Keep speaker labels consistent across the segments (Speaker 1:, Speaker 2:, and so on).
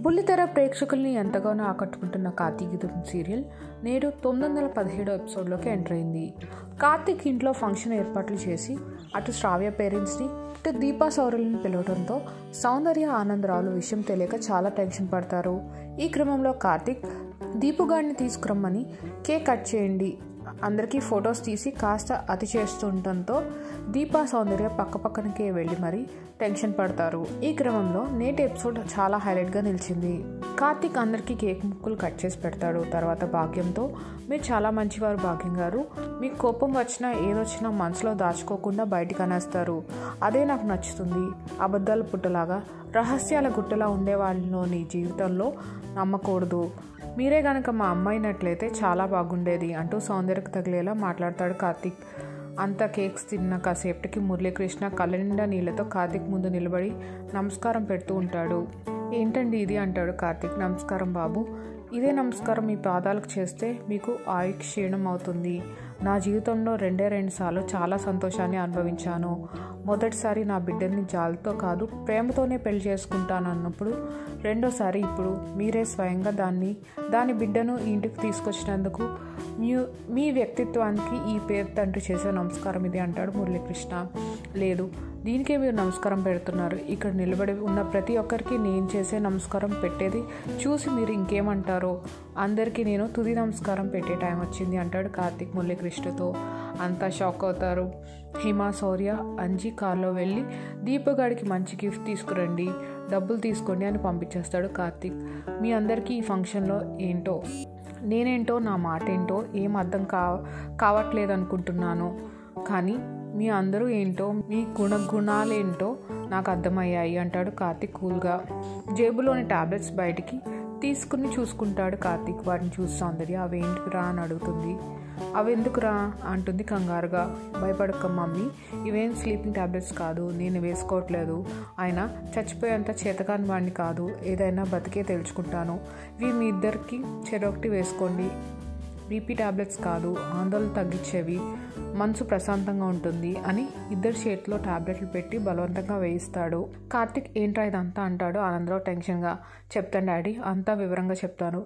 Speaker 1: బుల్లితెర ప్రేక్షకుల్ని ఎంతగానో ఆకట్టుకుంటున్న కార్తీక్ దీపం సీరియల్ నేడు తొమ్మిది వందల పదిహేడో ఎపిసోడ్లోకి ఎంటర్ అయింది కార్తీక్ ఇంట్లో ఫంక్షన్ ఏర్పాట్లు చేసి అటు శ్రావ్య పేరెంట్స్ని ఇటు దీపా సౌరుల్ని పిలవడంతో సౌందర్య ఆనందరావులు విషయం తెలియక చాలా టెన్షన్ పడతారు ఈ క్రమంలో కార్తీక్ దీపుగాడిని తీసుకురమ్మని కేక్ కట్ చేయండి అందరికీ ఫొటోస్ తీసి కాస్త అతి చేస్తుండటంతో దీపా సౌందర్య పక్క పక్కనకే వెళ్ళి మరీ టెన్షన్ పడతారు ఈ క్రమంలో నేటి ఎపిసోడ్ చాలా హైలైట్గా నిలిచింది కార్తీక్ అందరికీ కేక్ ముక్కలు కట్ చేసి పెడతాడు తర్వాత భాగ్యంతో మీరు చాలా మంచివారు భాగ్యం గారు మీకు కోపం వచ్చినా ఏదొచ్చినా మనసులో దాచుకోకుండా బయటికి అనేస్తారు అదే నాకు నచ్చుతుంది అబద్ధాల పుట్టలాగా రహస్యాల గుట్టలా ఉండే వాళ్ళలోని జీవితంలో నమ్మకూడదు మీరే గనక మా అమ్మాయినట్లయితే చాలా బాగుండేది అంటూ సౌందర్యకు తగిలేలా మాట్లాడతాడు కార్తీక్ అంత కేక్స్ తిన్న కాసేపటికి మురళీకృష్ణ కళ్ళ నిండా నీళ్లతో కార్తీక్ ముందు నిలబడి నమస్కారం పెడుతూ ఉంటాడు ఏంటండి ఇది అంటాడు కార్తీక్ నమస్కారం బాబు ఇదే నమస్కారం మీ పాదాలకు చేస్తే మీకు ఆయు క్షీణం అవుతుంది నా జీవితంలో రెండే రెండు సార్లు చాలా సంతోషాన్ని అనుభవించాను మొదటిసారి నా బిడ్డని జాలితో కాదు ప్రేమతోనే పెళ్లి చేసుకుంటాను అన్నప్పుడు రెండోసారి ఇప్పుడు మీరే స్వయంగా దాన్ని దాని బిడ్డను ఇంటికి తీసుకొచ్చినందుకు మీ మీ వ్యక్తిత్వానికి ఈ పేరు తండ్రి చేసే నమస్కారం ఇది అంటాడు మురళీకృష్ణ లేదు దీనికే మీరు నమస్కారం పెడుతున్నారు ఇక్కడ నిలబడి ఉన్న ప్రతి ఒక్కరికి నేను చేసే నమస్కారం పెట్టేది చూసి మీరు ఇంకేమంటారో అందరికీ నేను తుది నమస్కారం పెట్టే టైం వచ్చింది అంటాడు కార్తీక్ మురళీకృష్ణతో అంతా షాక్ అవుతారు హిమ శౌర్య అంజీ కార్లో వెళ్ళి దీపగాడికి మంచి గిఫ్ట్ తీసుకురండి డబ్బులు తీసుకోండి అని పంపించేస్తాడు కార్తీక్ మీ అందరికీ ఈ ఫంక్షన్లో ఏంటో నేనేంటో నా మాట ఏంటో ఏం అర్థం కా కావట్లేదు అనుకుంటున్నాను కానీ మీ అందరూ ఏంటో మీ గుణగుణాలేంటో నాకు అర్థమయ్యాయి అంటాడు కార్తీక్ కూల్గా జేబులోని టాబ్లెట్స్ బయటికి తీసుకుని చూసుకుంటాడు కార్తీక్ వాటిని చూసి సౌందర్య అవేంటిరా అని అడుగుతుంది అవి ఎందుకురా అంటుంది కంగారుగా భయపడక మమ్మీ ఇవేం స్లీపింగ్ టాబ్లెట్స్ కాదు నేను వేసుకోవట్లేదు ఆయన చచ్చిపోయేంత చేతకాని వాడిని కాదు ఏదైనా బతికే తెలుసుకుంటాను ఇవి మీ ఇద్దరికి చెరొకటి వేసుకోండి బీపీ టాబ్లెట్స్ కాదు ఆందోళన తగ్గించేవి మనసు ప్రశాంతంగా ఉంటుంది అని ఇద్దరు చేతిలో టాబ్లెట్లు పెట్టి బలవంతంగా వేయిస్తాడు కార్తిక్ ఏంట్రా ఇదంతా అంటాడు ఆనందరావు టెన్షన్గా చెప్తాను డాడీ అంతా వివరంగా చెప్తాను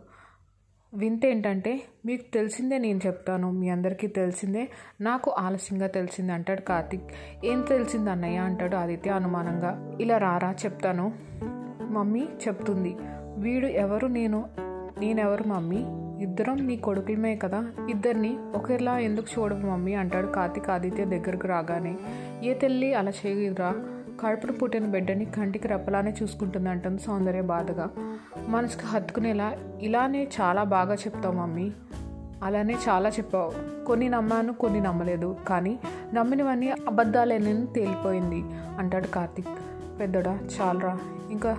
Speaker 1: వింత ఏంటంటే మీకు తెలిసిందే నేను చెప్తాను మీ అందరికీ తెలిసిందే నాకు ఆలస్యంగా తెలిసింది అంటాడు కార్తిక్ ఏం తెలిసింది అన్నయ్య అంటాడు ఆదిత్య అనుమానంగా ఇలా రారా చెప్తాను మమ్మీ చెప్తుంది వీడు ఎవరు నేను నేనెవరు మమ్మీ ఇద్దరం నీ కొడుకులమే కదా ఇద్దరిని ఒకేలా ఎందుకు చూడవు మమ్మీ అంటాడు కార్తిక్ ఆదిత్య దగ్గరకు రాగానే ఏ తల్లి అలా చేయదురా కడుపును పుట్టిన బిడ్డని కంటికి రెప్పలానే చూసుకుంటుంది అంటుంది సౌందర్య బాధగా మనసుకు హత్తుకునేలా ఇలానే చాలా బాగా చెప్తావు మమ్మీ అలానే చాలా చెప్పావు కొన్ని నమ్మాను కొన్ని నమ్మలేదు కానీ నమ్మినవన్నీ అబద్ధాలేనని తేలిపోయింది అంటాడు కార్తిక్ పెద్దడా చాలరా ఇంకా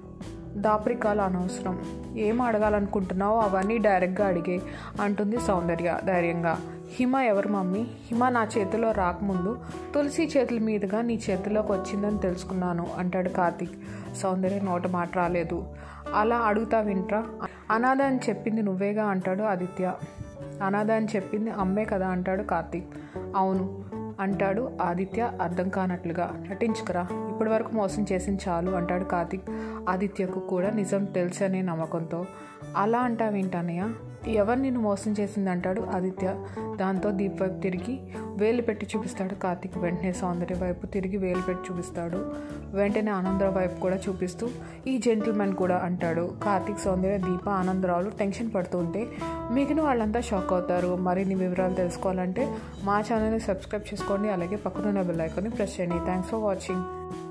Speaker 1: దాపరికాలు అనవసరం ఏం అడగాలనుకుంటున్నావో అవన్నీ డైరెక్ట్గా అడిగే అంటుంది సౌందర్య ధైర్యంగా హిమ ఎవరు మమ్మీ హిమ నా చేతిలో రాకముందు తులసి చేతుల మీదుగా నీ చేతిలోకి వచ్చిందని తెలుసుకున్నాను అంటాడు కార్తిక్ సౌందర్య నోట మాట రాలేదు అలా అడుగుతా వింట్రా అనాథ అని చెప్పింది నువ్వేగా అంటాడు ఆదిత్య అనాథ అని చెప్పింది అమ్మే కదా అంటాడు కార్తిక్ అవును అంటాడు ఆదిత్య అర్థం కానట్లుగా నటించుకురా ఇప్పటి వరకు మోసం చేసింది చాలు అంటాడు కార్తిక్ ఆదిత్యకు కూడా నిజం తెలుసనే నమ్మకంతో అలా అంటావేంటన్నయ్య ఎవరు నిన్ను మోసం చేసింది అంటాడు ఆదిత్య దాంతో దీప్ వైపు తిరిగి వేలు పెట్టి చూపిస్తాడు కార్తిక్ వెంటనే సౌందర్య వైపు తిరిగి వేలు పెట్టి చూపిస్తాడు వెంటనే ఆనందరావు వైపు కూడా చూపిస్తూ ఈ జెంటిల్మెన్ కూడా అంటాడు కార్తిక్ సౌందర్య దీప ఆనందరావులు టెన్షన్ పడుతూ ఉంటే మిగిలిన వాళ్ళంతా షాక్ అవుతారు మరిన్ని వివరాలు తెలుసుకోవాలంటే మా ఛానల్ని సబ్స్క్రైబ్ చేసుకోండి అలాగే పక్కనున్న బెల్ ఐకాన్ని ప్రెస్ చేయండి థ్యాంక్స్ ఫర్ వాచింగ్